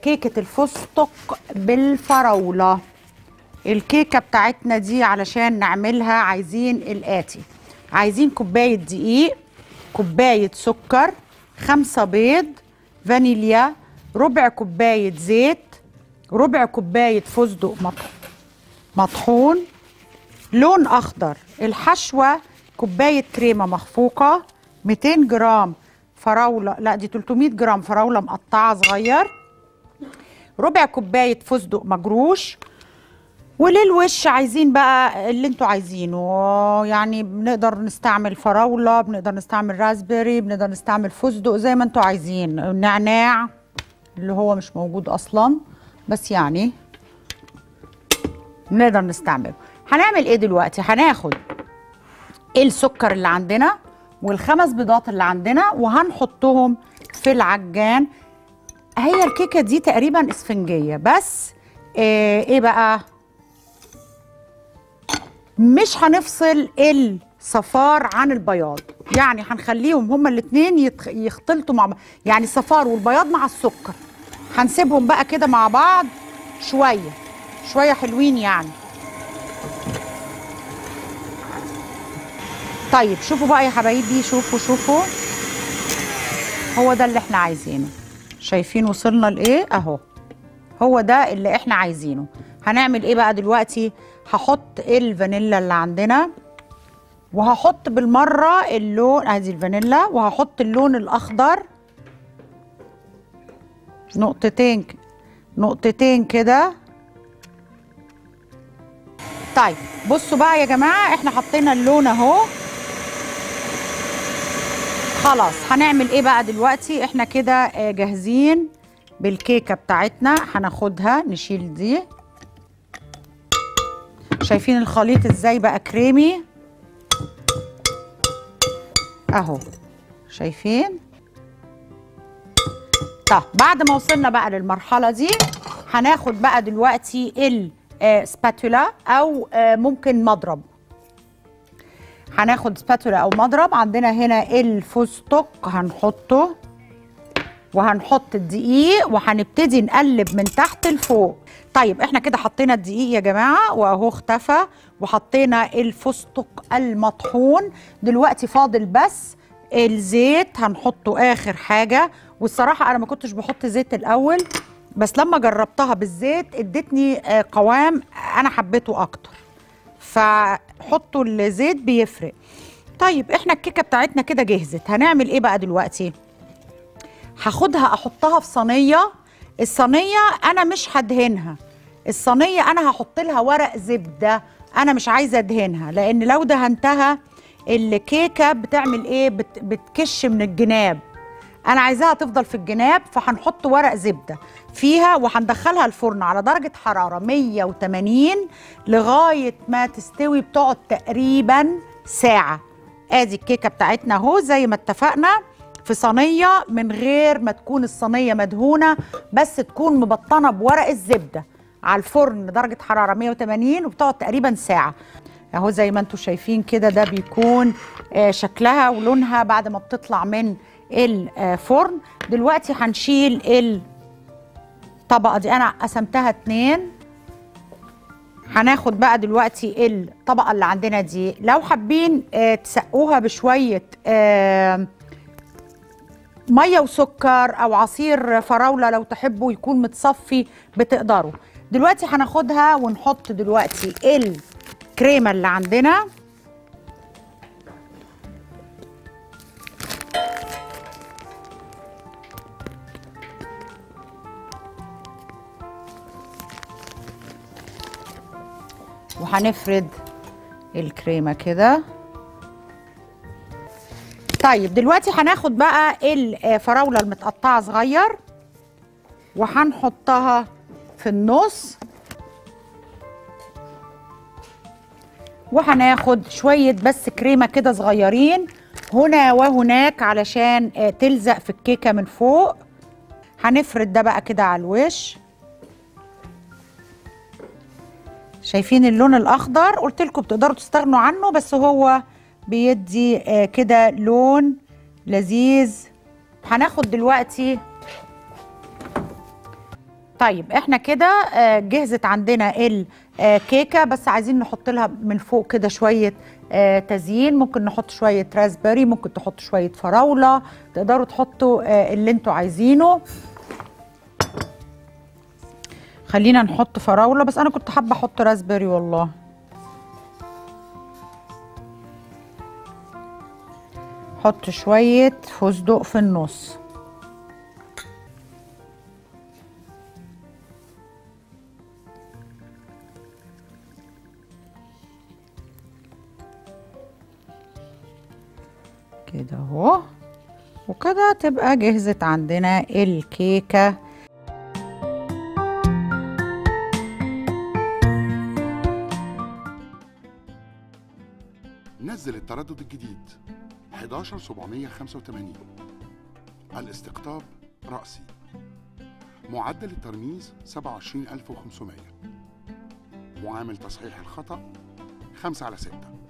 كيكه الفستق بالفراوله الكيكه بتاعتنا دي علشان نعملها عايزين الاتي عايزين كوبايه دقيق كوبايه سكر خمسة بيض فانيليا ربع كوبايه زيت ربع كوبايه فستق مط- مطحون لون اخضر الحشوه كوبايه كريمه مخفوقه 200 جرام فراوله لا دي 300 جرام فراوله مقطعه صغير ربع كوبايه فستق مجروش وللوش عايزين بقى اللي انتوا عايزينه يعني بنقدر نستعمل فراوله بنقدر نستعمل راسبيري بنقدر نستعمل فستق زي ما انتوا عايزين النعناع اللي هو مش موجود اصلا بس يعني نقدر نستعمله هنعمل ايه دلوقتي هناخد السكر اللي عندنا والخمس بيضات اللي عندنا وهنحطهم في العجان هي الكيكه دي تقريبا اسفنجيه بس آه ايه بقى مش هنفصل الصفار عن البياض يعني هنخليهم هما الاتنين يتخ- يختلطوا مع بعض يعني الصفار والبياض مع السكر هنسيبهم بقى كده مع بعض شويه شويه حلوين يعني طيب شوفوا بقى يا حبايبي شوفوا شوفوا هو ده اللي احنا عايزينه شايفين وصلنا لايه اهو هو ده اللي احنا عايزينه هنعمل ايه بقى دلوقتي هحط الفانيلا اللي عندنا وهحط بالمره اللون ادي الفانيلا وهحط اللون الاخضر نقطتين ك- نقطتين كده طيب بصوا بقى يا جماعه احنا حطينا اللون اهو خلاص هنعمل ايه بقى دلوقتي احنا كده آه، جاهزين بالكيكه بتاعتنا هناخدها نشيل دي شايفين الخليط ازاي بقى كريمي اهو شايفين طب بعد ما وصلنا بقى للمرحله دي هناخد بقى دلوقتي السباتولا او آه، ممكن مضرب هناخد سباتولا او مضرب عندنا هنا الفستق هنحطه وهنحط الدقيق وهنبتدي نقلب من تحت لفوق طيب احنا كده حطينا الدقيق يا جماعه واهو اختفى وحطينا الفستق المطحون دلوقتي فاضل بس الزيت هنحطه اخر حاجه والصراحه انا ما كنتش بحط زيت الاول بس لما جربتها بالزيت ادتني آه، قوام انا حبيته اكتر فحطوا الزيت بيفرق طيب احنا الكيكه بتاعتنا كده جهزت هنعمل ايه بقى دلوقتي هاخدها احطها في صينيه الصينيه انا مش هدهنها الصينيه انا هحط لها ورق زبده انا مش عايزه ادهنها لان لو دهنتها الكيكه بتعمل ايه بت بتكش من الجناب انا عايزاها تفضل في الجناب فهنحط ورق زبده فيها وهندخلها الفرن على درجه حراره 180 لغايه ما تستوي بتقعد تقريبا ساعه ادي الكيكه بتاعتنا اهو زي ما اتفقنا في صينيه من غير ما تكون الصينيه مدهونه بس تكون مبطنه بورق الزبده على الفرن درجه حراره 180 وبتقعد تقريبا ساعه اهو زي ما انتم شايفين كده ده بيكون آه، شكلها ولونها بعد ما بتطلع من الفرن دلوقتي هنشيل الطبقه دي انا قسمتها اتنين هناخد بقى دلوقتي الطبقه اللي عندنا دي لو حابين آه، تسقوها بشويه آه، ميه وسكر او عصير فراوله لو تحبوا يكون متصفي بتقدروا دلوقتي هناخدها ونحط دلوقتي الكريمه اللي عندنا وهنفرد الكريمه كده طيب دلوقتي هناخد بقى الفراوله المتقطعه صغير وهنحطها في النص وهناخد شويه بس كريمه كده صغيرين هنا وهناك علشان آه، تلزق في الكيكه من فوق هنفرد ده بقى كده على الوش شايفين اللون الاخضر قلت لكم بتقدروا تستغنوا عنه بس هو بيدي آه، كده لون لذيذ هناخد دلوقتي طيب احنا كده آه، جهزت عندنا الكيكه بس عايزين نحط لها من فوق كده شويه آه، تزيين ممكن نحط شويه راسبيري ممكن تحطوا شويه فراوله تقدروا تحطوا آه، اللي انتوا عايزينه خلينا نحط فراوله بس انا كنت حابه احط راسبيري والله حط شويه فستق في النص كده اهو وكده تبقى جهزت عندنا الكيكه نزل التردد الجديد 11785 الاستقطاب رأسي معدل الترميز 27500 معامل تصحيح الخطأ 5 على 6